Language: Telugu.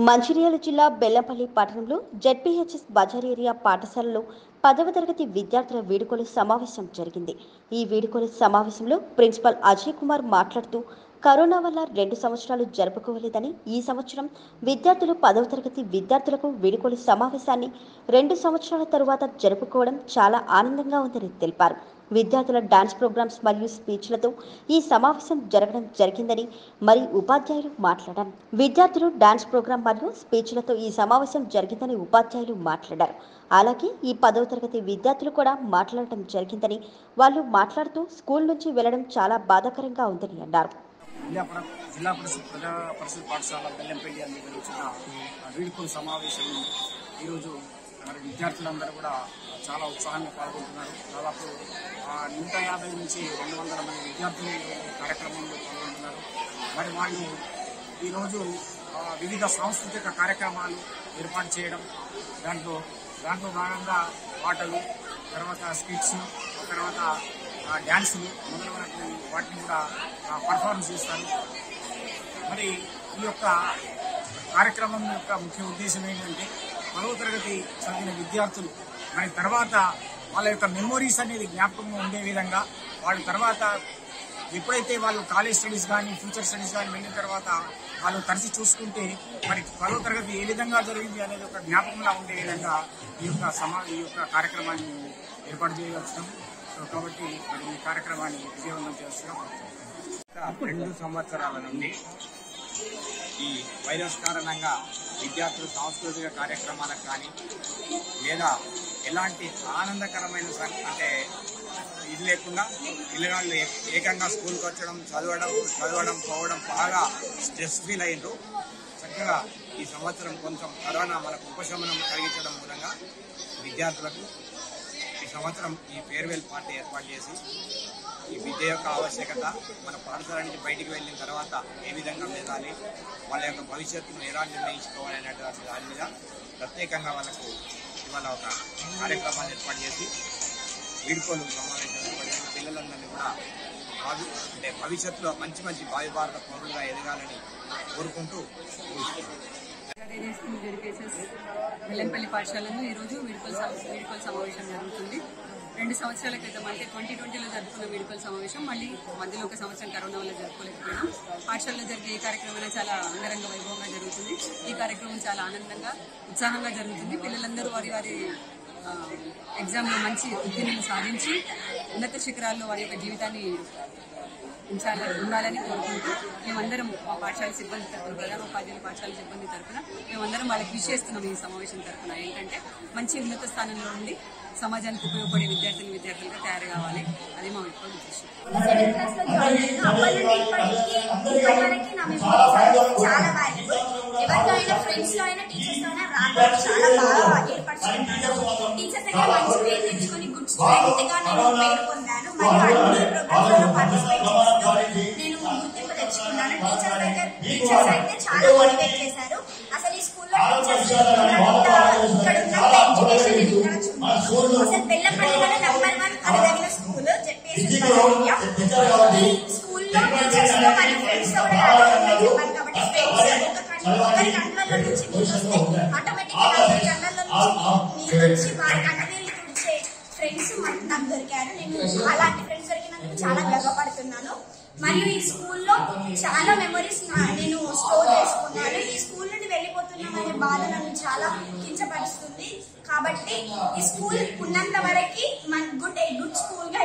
మంచిర్యాల జిల్లా బెల్లంపల్లి పట్టణంలో జెడ్పీహెచ్ఎస్ బజార్ ఏరియా పాఠశాలలో పదవ తరగతి విద్యార్థుల వీడుకోలు సమావేశం జరిగింది ఈ వీడుకోలు సమావేశంలో ప్రిన్సిపల్ అజయ్ కుమార్ మాట్లాడుతూ కరోనా వల్ల రెండు సంవత్సరాలు జరుపుకోలేదని ఈ సంవత్సరం విద్యార్థులు పదవ తరగతి విద్యార్థులకు వీడుకోలు సమావేశాన్ని రెండు సంవత్సరాల తరువాత జరుపుకోవడం చాలా ఆనందంగా ఉందని తెలిపారు విద్యార్థుల డాన్స్ ప్రోగ్రామ్స్ మరియు స్పీచ్లతో ఈ సమావేశం జరగడం జరిగిందని మరి ఉపాధ్యాయులు మాట్లాడారు విద్యార్థులు డాన్స్ ప్రోగ్రాం మరియు స్పీచ్లతో ఈ సమావేశం జరిగిందని ఉపాధ్యాయులు మాట్లాడారు అలాగే ఈ పదవ తరగతి విద్యార్థులు కూడా మాట్లాడటం జరిగిందని వాళ్ళు మాట్లాడుతూ స్కూల్ నుంచి వెళ్లడం చాలా బాధాకరంగా ఉందని అన్నారు జిల్లా పర- జిల్లా పరిషత్ ప్రజా పరిషత్ పాఠశాల బెల్లంపల్లి అని నిర్వహించిన వీడుకోలు సమావేశం ఈరోజు మరి విద్యార్థులందరూ కూడా చాలా ఉత్సాహంగా పాల్గొంటున్నారు దాదాపు ఆ, నూట యాభై నుంచి రెండు వందల మంది విద్యార్థులు ఈ కార్యక్రమంలో పాల్గొంటున్నారు మరి వాళ్ళు ఈరోజు ఆ, వివిధ సాంస్కృతిక కార్యక్రమాలు ఏర్పాటు చేయడం దాంట్లో దాంట్లో భాగంగా పాటలు తర్వాత స్కిట్స్ తర్వాత ఆ, డ్యాన్సులు మొదలైన వాటిని కూడా పర్ఫార్మెన్స్ చేస్తారు మరి ఈ యొక్క కార్యక్రమం యొక్క ముఖ్య ఉద్దేశం ఏంటంటే పదవ తరగతి చదివిన విద్యార్థులు మరి తర్వాత వాళ్ళ యొక్క మెమొరీస్ అనేది జ్ఞాపకంగా ఉండే విధంగా వాళ్ళ తర్వాత ఎప్పుడైతే వాళ్ళు కాలేజ్ స్టడీస్ కానీ ఫ్యూచర్ స్టడీస్ కానీ వెళ్ళిన తర్వాత వాళ్ళు తరచి చూసుకుంటే మరి పదవ తరగతి ఏ విధంగా జరిగింది అనేది ఒక జ్ఞాపకంగా ఉండే విధంగా ఈ యొక్క సమా ఈ యొక్క కార్యక్రమాన్ని ఏర్పాటు చేయవచ్చున్నాం సో కాబట్టి మరి ఈ కార్యక్రమాన్ని విజయవంతం చేస్తున్నాం గత రెండు సంవత్సరాల నుండి ఈ వైరస్ కారణంగా విద్యార్థులు సాంస్కృతిక కార్యక్రమాలకు కానీ లేదా ఎలాంటి ఆనందకరమైన సం- అంటే ఇది లేకుండా పిల్లగాళ్ళు ఏ- ఏకంగా స్కూల్కి వచ్చడం చదవడం చదవడం పోవడం బాగా స్ట్రెస్ ఫీల్ అయ్యిండ్రు చక్కగా ఈ సంవత్సరం కొంచెం కరోనా మనకు ఉపశమనం కలిగించడం మూలంగా విద్యార్థులకు ఈ సంవత్సరం ఈ ఫేర్వెల్ పార్టీ ఏర్పాటు చేసి ఈ విద్య యొక్క ఆవశ్యకత మన పాఠశాల నుంచి బయటికి వెళ్ళిన తర్వాత ఏ విధంగా మెదగాలి వాళ్ళ యొక్క భవిష్యత్తును ఎలా నిర్ణయించుకోవాలి అనేటువంటి దాని మీద ప్రత్యేకంగా వాళ్ళకు ఇవాళ ఒక కార్యక్రమాన్ని ఏర్పాటు చేసి వీడుకోలు సమావేశం ఏర్పాటు చేసి పిల్లలందరినీ కూడా భావి అంటే భవిష్యత్తులో మంచి మంచి భావి భారత పౌరులుగా ఎదగాలని కోరుకుంటూ ముగిస్తున్నాను. జెడ్పీఎస్ఎస్ వెల్లంపల్లి పాఠశాలను ఈరోజు వీడుకోల సమ- వీడుకోల సమావేశం జరుగుతుంది రెండు సంవత్సరాల క్రితం అంటే ట్వంటీ ట్వంటీలో జరుపుకున్న వీడుకోల సమావేశం మళ్ళీ మధ్యలో ఒక సంవత్సరం కరోనా వల్ల జరుపుకోలేకపోయినాం పాఠశాలలో జరిగే ఈ కార్యక్రమం చాలా అంగరంగ వైభవంగా జరుగుతుంది ఈ కార్యక్రమం చాలా ఆనందంగా ఉత్సాహంగా జరుగుతుంది పిల్లలందరూ వారి వారి ఆ, ఎగ్జామ్లో మంచి ఉత్తీర్ణులు సాధించి ఉన్నత శిఖరాల్లో వారి యొక్క జీవితాన్ని ఉంచాలి ఉండాలని కోరుకుంటూ మేమందరం మా పాఠశాల సిబ్బంది తరఫున ప్రధాన ఉపాధ్యాయుల పాఠశాల సిబ్బంది తరఫున మేమందరం వాళ్ళకి విష్ చేస్తున్నాం ఈ సమావేశం తరఫున ఏంటంటే మంచి ఉన్నత స్థానంలో ఉండి సమాజానికి ఉపయోగపడే విద్యార్థులు విద్యార్థులుగా తయారు కావాలి అది మా యొక్క ఉద్దేశం సెవెంత్ క్లాస్ లో జాయిన్ అయ్యాను అప్పటి నుండి ఇప్పటికి ఇప్పటివరకు నా మెమరీస్ అనేది చాలా బాగుంది ఎవరితో అయినా ఫ్రెండ్స్ లో అయినా టీచర్స్ తో అయినా రాబోయే చాలా బాగా ఏర్పరచుకున్నాను టీచర్స్ దగ్గర మంచి పేరు తెచ్చుకొని గుడ్ స్టూడెంట్ గా నేను పేరు పొందాను మరియు అన్ని ప్రోగ్రామ్స్ లో పార్టిసిపేట్ చేస్తూ నేను గుర్తింపు తెచ్చుకున్నాను టీచర్స్ దగ్గర టీచర్స్ అయితే చాలా మోటివేట్ చేశారు అసలు ఈ స్కూల్లో టీచర్స్ ఉన్నంత ఇక్కడ ఉన్నంత ఎడ్యుకేషన్ నేను ఇక్కడ చూడలేదు అసలు బెల్లంపల్లిలోనే నెంబర్ వన్ అనదగిన స్కూల్ చెప్పేసి ఈ స్కూల్లో టీచర్స్ తో మరియు ఫ్రెండ్స్ తో కూడా రావాలని చెప్పాను కాబట్టి ఫ్రెండ్స్ ఒక కన్- ఒకరి కండ్లలో నుంచి నీళ్ళు వస్తే ఆటోమేటిక్ గా నలుగురి కండ్లలో నుంచి నీళ్ళు వచ్చి వారి కన్నీళ్ళు తుడిచే ఫ్రెండ్స్ మనకు నాకు దొరికారు నేను అలాంటి ఫ్రెండ్స్ దొరికినందుకు చాలా గర్వపడుతున్నాను మరియు ఈ స్కూల్లో చాలా మెమరీస్ నేను స్టోర్ చేసుకున్నాను ఈ స్కూల్ నుండి వెళ్ళిపోతున్నామనే బాధ నన్ను చాలా కించపరుస్తుంది కాబట్టి ఈ స్కూల్ ఉన్నంత వరకు మన గుడ్ గుడ్ స్కూల్ గా